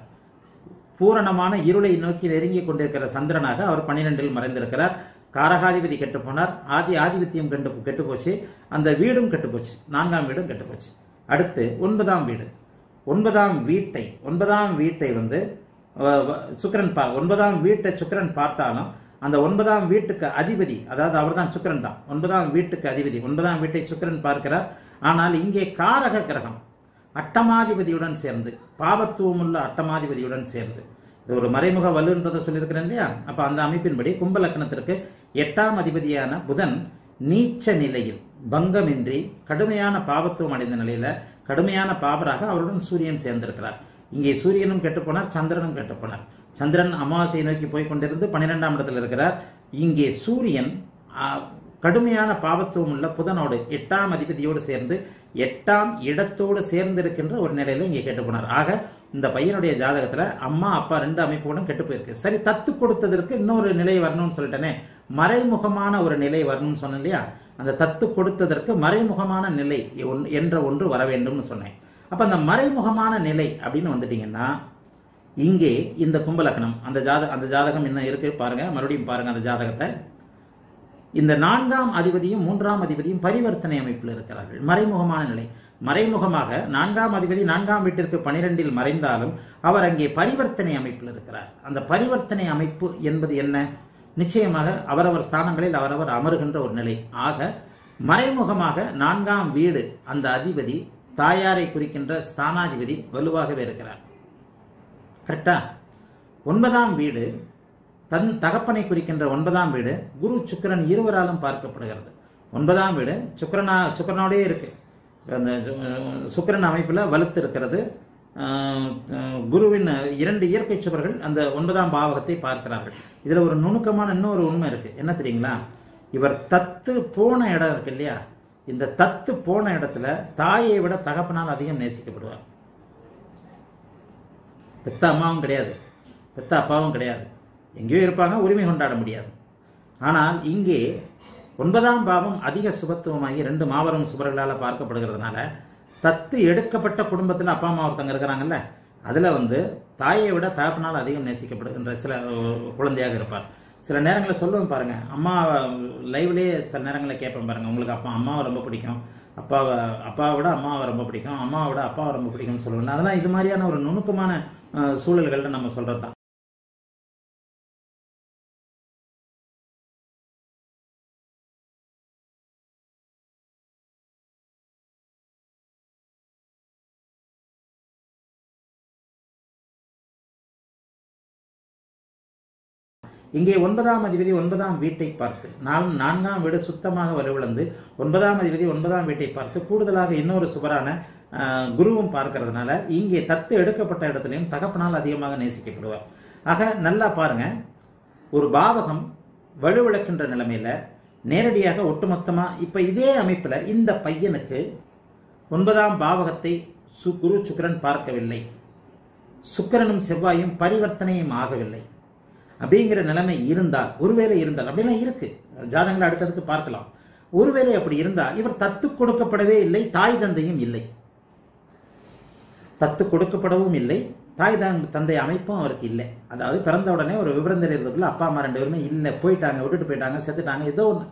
பூரணமான இருளை நோக்கி நெருங்கி கொண்டிருக்கிற சந்திரனாக அவர் பன்னிரெண்டில் மறைந்திருக்கிறார் காரகாதிபதி கெட்டு போனார் ஆதி ஆதிபத்தியம் கெட்டு கெட்டு போச்சு அந்த வீடும் கெட்டு போச்சு நான்காம் வீடும் கெட்டு போச்சு அடுத்து ஒன்பதாம் வீடு ஒன்பதாம் வீட்டை ஒன்பதாம் வீட்டை வந்து அஹ், வ- சுக்கிரன் பா ஒன்பதாம் வீட்டை சுக்கிரன் பார்த்தாலும் அந்த ஒன்பதாம் வீட்டுக்கு அதிபதி அதாவது அவர்தான் சுக்கிரன் தான் ஒன்பதாம் வீட்டுக்கு அதிபதி ஒன்பதாம் வீட்டை சுக்கிரன் பார்க்கிறார் ஆனால் இங்கே காரக கிரகம் அட்டமாதிபதியுடன் சேர்ந்து பாவத்துவமுள்ள அட்டமாதிபதியுடன் சேர்ந்து இது ஒரு மறைமுக வலுன்றதை சொல்லியிருக்கிறேன் இல்லையா அப்ப அந்த அமைப்பின்படி கும்ப லக்னத்திற்கு எட்டாம் அதிபதியான புதன் நீச்ச நிலையில் பங்கமின்றி கடுமையான பாவத்துவம் அடைந்த நிலையில கடுமையான பாபராக அவருடன் சூரியன் சேர்ந்திருக்கிறார் இங்கே சூரியனும் கெட்டுப்போனார் சந்திரனும் கெட்டுப்போனார் சந்திரன் அமாவாசையை நோக்கி போய் கொண்டிருந்து பன்னிரெண்டாம் இடத்தில் இருக்கிறார் இங்கே சூரியன் ஆ, கடுமையான பாவத்துவம் உள்ள புதனோடு எட்டாம் அதிபதியோடு சேர்ந்து எட்டாம் இடத்தோடு சேர்ந்திருக்கின்ற ஒரு நிலையில இங்கே கெட்டு போனார் ஆக இந்த பையனுடைய ஜாதகத்துல அம்மா அப்பா ரெண்டு அமைப்போடும் கெட்டு போயிருக்கு சரி தத்து கொடுத்ததற்கு இன்னொரு நிலை வரணும்னு சொல்லிட்டேனே மறைமுகமான ஒரு நிலை வரணும்னு சொன்னேன் இல்லையா அந்த தத்து கொடுத்ததற்கு மறைமுகமான நிலை ஒன்- என்ற ஒன்று வர வேண்டும்னு சொன்னேன் அப்ப அந்த மறைமுகமான நிலை அப்படின்னு வந்துட்டீங்கன்னா இங்கே இந்த கும்பலக்கணம் அந்த ஜாத அந்த ஜாதகம் என்ன இருக்கு பாருங்க மறுபடியும் பாருங்க அந்த ஜாதகத்தை இந்த நான்காம் அதிபதியும் மூன்றாம் அதிபதியும் பரிவர்த்தனை அமைப்பில் இருக்கிறார்கள் மறைமுகமான நிலை மறைமுகமாக நான்காம் அதிபதி நான்காம் வீட்டிற்கு பனிரெண்டில் மறைந்தாலும் அவர் அங்கே பரிவர்த்தனை அமைப்பில் இருக்கிறார் அந்த பரிவர்த்தனை அமைப்பு என்பது என்ன நிச்சயமாக அவரவர் ஸ்தானங்களில் அவரவர் அமருகின்ற ஒரு நிலை ஆக மறைமுகமாக நான்காம் வீடு அந்த அதிபதி தாயாரை குறிக்கின்ற ஸ்தானாதிபதி வலுவாகவே இருக்கிறார் கரெக்டா ஒன்பதாம் வீடு தன் தகப்பனை குறிக்கின்ற ஒன்பதாம் வீடு குரு சுக்கிரன் இருவராலும் பார்க்கப்படுகிறது ஒன்பதாம் வீடு சுக்கிரனா சுக்கிரனோடே இருக்கு அந்த அஹ், சுக்கிரன் அமைப்பில் வலுத்து இருக்கிறது அஹ், அஹ், குருவின் இரண்டு இயற்கை சுவர்கள் அந்த ஒன்பதாம் பாவகத்தை பார்க்கிறார்கள் இதில் ஒரு நுணுக்கமான இன்னொரு உண்மை இருக்கு என்ன தெரியுங்களா இவர் தத்து போன இடம் இருக்கு இல்லையா இந்த தத்து போன இடத்துல தாயை விட தகப்பனால் அதிகம் நேசிக்கப்படுவார் பெத்த அம்மாவும் கிடையாது பெத்த அப்பாவும் கிடையாது எங்கேயோ இருப்பாங்க உரிமை கொண்டாட முடியாது ஆனால் இங்கே ஒன்பதாம் பாவம் அதிக சுபத்துவமாகி ரெண்டு மாபெரும் சுபர்களால் பார்க்கப்படுகிறதுனால தத்து எடுக்கப்பட்ட குடும்பத்தில் அப்பா அம்மா ஒருத்தங்க இருக்கிறாங்கல்ல அதில் வந்து தாயை விட தகப்பனால் அதிகம் நேசிக்கப்படுகின்ற சில அஹ், குழந்தையாக இருப்பார் சில நேரங்களில் சொல்லுவேன் பாருங்க அம்மா லைவ்லேயே சில நேரங்களில் கேட்பேன் பாருங்க உங்களுக்கு அப்பா அம்மாவை ரொம்ப பிடிக்கும் அப்பாவை அப்பாவை விட அம்மாவை ரொம்ப பிடிக்கும் அம்மாவை விட அப்பாவை ரொம்ப பிடிக்கும்னு சொல்லுவேன் அதெல்லாம் இது மாதிரியான ஒரு நுணுக்கமான அஹ், சூழல்களில் நம்ம சொல்கிறது தான் இங்கே ஒன்பதாம் அதிபதி ஒன்பதாம் வீட்டை பார்த்து நான் நான்காம் வீடு சுத்தமாக வலுவிழந்து ஒன்பதாம் அதிபதி ஒன்பதாம் வீட்டை பார்த்து கூடுதலாக இன்னொரு சுவரான ஆஹ், குருவும் பார்க்கறதுனால இங்கே தத்து எடுக்கப்பட்ட இடத்துலையும் தகப்பனால் அதிகமாக நேசிக்கப்படுவார் ஆக நல்லா பாருங்க ஒரு பாவகம் வலுவிழக்கின்ற நிலைமையில நேரடியாக ஒட்டுமொத்தமா இப்ப இதே அமைப்புல இந்த பையனுக்கு ஒன்பதாம் பாவகத்தை சு- குரு சுக்கிரன் பார்க்கவில்லை சுக்கிரனும் செவ்வாயும் பரிவர்த்தனையும் ஆகவில்லை அப்படிங்கிற நிலைமை இருந்தால் ஒருவேளை இருந்தால் அப்படிலாம் இருக்கு ஜாதகங்களை அடுத்தடுத்து பார்க்கலாம் ஒருவேளை அப்படி இருந்தால் இவர் தத்து கொடுக்கப்படவே இல்லை தாய் தந்தையும் இல்லை தத்து கொடுக்கப்படவும் இல்லை தாய் தன் தந்தை அமைப்பும் அவருக்கு இல்லை அதாவது பிறந்த உடனே ஒரு விபரம் தெரியறதுக்குள்ள அப்பா அம்மா ரெண்டு பேருமே இல்லை போயிட்டாங்க விட்டுட்டு போயிட்டாங்க செத்துட்டாங்க ஏதோ ஒன்று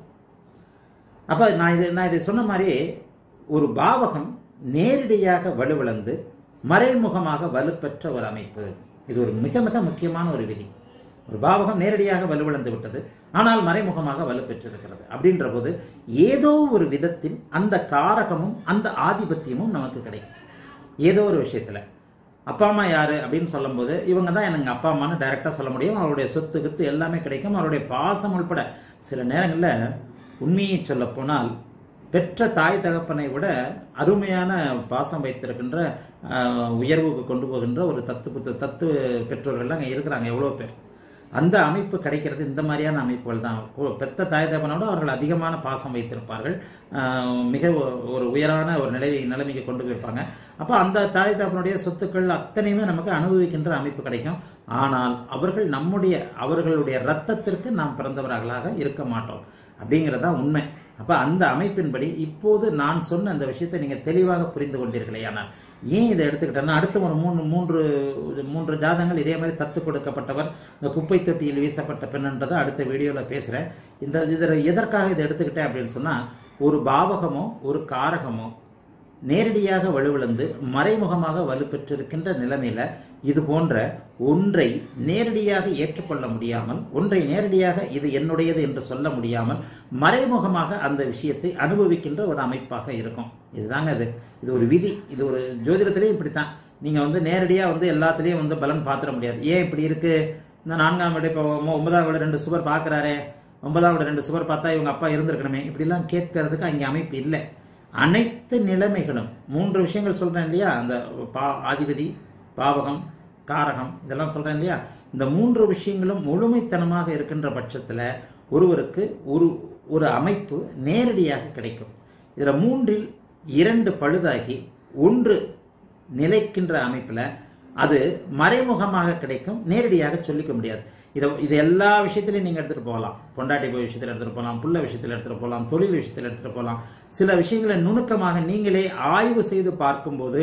அப்போ நான் இது நான் இதை சொன்ன மாதிரி ஒரு பாவகம் நேரடியாக வலுவிழந்து மறைமுகமாக வலுப்பெற்ற ஒரு அமைப்பு இது ஒரு மிக மிக முக்கியமான ஒரு விதி ஒரு பாவகம் நேரடியாக வலுவிழந்து விட்டது ஆனால் மறைமுகமாக வலுப்பெற்றிருக்கிறது அப்படின்ற போது ஏதோ ஒரு விதத்தில் அந்த காரகமும் அந்த ஆதிபத்தியமும் நமக்கு கிடைக்கும் ஏதோ ஒரு விஷயத்துல அப்பா அம்மா யாரு அப்படின்னு சொல்லும்போது இவங்க தான் எனக்கு அப்பா அம்மான்னு டைரக்டா சொல்ல முடியும் அவருடைய சொத்து கித்து எல்லாமே கிடைக்கும் அவருடைய பாசம் உள்பட சில நேரங்களில் உண்மையை சொல்ல போனால் பெற்ற தாய் தகப்பனை விட அருமையான பாசம் வைத்திருக்கின்ற ஆஹ், உயர்வுக்கு கொண்டு போகின்ற ஒரு தத்து புத்து தத்து பெற்றோர்கள்லாம் அங்கே இருக்கிறாங்க எவ்வளோ பேர் அந்த அமைப்பு கிடைக்கிறது இந்த மாதிரியான அமைப்புகள் தான் கு- பெத்த தாய் தகப்பனோட அவர்கள் அதிகமான பாசம் வைத்திருப்பார்கள் ஆஹ், மிக ஒ- ஒரு உயரான ஒரு நிலை நிலைமைக்கு கொண்டு போயிருப்பாங்க அப்போ அந்த தாய் தகப்பனுடைய சொத்துக்கள் அத்தனையுமே நமக்கு அனுபவிக்கின்ற அமைப்பு கிடைக்கும் ஆனால் அவர்கள் நம்முடைய அவர்களுடைய ரத்தத்திற்கு நாம் பிறந்தவர்களாக இருக்க மாட்டோம் அப்படிங்கிறது தான் உண்மை அப்ப அந்த அமைப்பின்படி இப்போது நான் சொன்ன அந்த விஷயத்தை நீங்க தெளிவாக புரிந்து கொண்டீர்களே ஆனால் ஏன் இதை எடுத்துக்கிட்டேன்னா அடுத்த ஒரு மூணு மூன்று மூன்று ஜாதங்கள் இதே மாதிரி தத்து கொடுக்கப்பட்டவர் இந்த குப்பை தொட்டியில் வீசப்பட்ட பெண்ன்றதை அடுத்த வீடியோல பேசுறேன் இந்த இதில் எதற்காக இதை எடுத்துக்கிட்டேன் அப்படின்னு சொன்னா ஒரு பாவகமோ ஒரு காரகமோ நேரடியாக வலுவிழந்து மறைமுகமாக வலுப்பெற்றிருக்கின்ற நிலைமையில இது போன்ற ஒன்றை நேரடியாக ஏற்றுக்கொள்ள முடியாமல் ஒன்றை நேரடியாக இது என்னுடையது என்று சொல்ல முடியாமல் மறைமுகமாக அந்த விஷயத்தை அனுபவிக்கின்ற ஒரு அமைப்பாக இருக்கும் இதுதாங்க இது இது ஒரு விதி இது ஒரு ஜோதிடத்திலையும் இப்படித்தான் நீங்க வந்து நேரடியா வந்து எல்லாத்துலயும் வந்து பலன் பாத்திர முடியாது ஏன் இப்படி இருக்கு இந்த நான்காம் விட இப்போ ஒன்பதாம் விட ரெண்டு சுவர் பார்க்கறாரே ஒன்பதாம் விட ரெண்டு சுவர் பார்த்தா இவங்க அப்பா இருந்திருக்கணுமே இப்படிலாம் கேட்கறதுக்கு அங்கே அமைப்பு இல்லை அனைத்து நிலைமைகளும் மூன்று விஷயங்கள் சொல்றேன் இல்லையா அந்த பா ஆதிபதி பாவகம் காரகம் இதெல்லாம் சொல்றேன் இல்லையா இந்த மூன்று விஷயங்களும் முழுமைத்தனமாக இருக்கின்ற பட்சத்தில் ஒருவருக்கு ஒரு ஒரு அமைப்பு நேரடியாக கிடைக்கும் இதில் மூன்றில் இரண்டு பழுதாகி ஒன்று நிலைக்கின்ற அமைப்பில் அது மறைமுகமாக கிடைக்கும் நேரடியாக சொல்லிக்க முடியாது இதை இது எல்லா விஷயத்திலையும் நீங்கள் எடுத்துகிட்டு போகலாம் பொண்டாட்டி போய் விஷயத்தில் எடுத்துகிட்டு போகலாம் புள்ள விஷயத்தில் எடுத்துகிட்டு போகலாம் தொழில் விஷயத்தில் எடுத்துகிட்டு போகலாம் சில விஷயங்களை நுணுக்கமாக நீங்களே ஆய்வு செய்து பார்க்கும்போது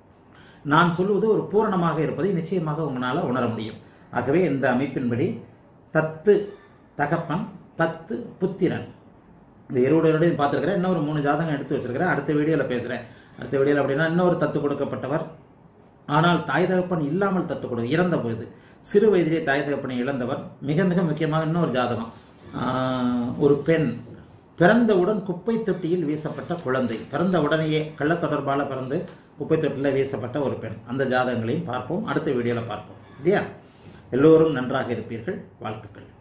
நான் சொல்லுவது ஒரு பூரணமாக இருப்பதை நிச்சயமாக உங்களால் உணர முடியும் ஆகவே இந்த அமைப்பின்படி தத்து தகப்பன் தத்து புத்திரன் இந்த இருபது பார்த்துருக்கிறேன் இன்னொரு மூணு ஜாதகம் எடுத்து வச்சிருக்கிறேன் அடுத்த வீடியோவில் பேசுகிறேன் அடுத்த வீடியோவில் அப்படின்னா இன்னொரு தத்து கொடுக்கப்பட்டவர் ஆனால் தாய் தகப்பன் இல்லாமல் தத்து கொடு இறந்த போது சிறு வயதிலே தாய் தகப்பனை இழந்தவர் மிக மிக முக்கியமாக இன்னொரு ஜாதகம் ஆஹ், ஒரு பெண் பிறந்தவுடன் குப்பை தொட்டியில் வீசப்பட்ட குழந்தை பிறந்த உடனேயே கள்ள தொடர்பால பிறந்து குப்பை தொட்டியில் வீசப்பட்ட ஒரு பெண் அந்த ஜாதகங்களையும் பார்ப்போம் அடுத்த வீடியோவில் பார்ப்போம் இல்லையா எல்லோரும் நன்றாக இருப்பீர்கள் வாழ்த்துக்கள்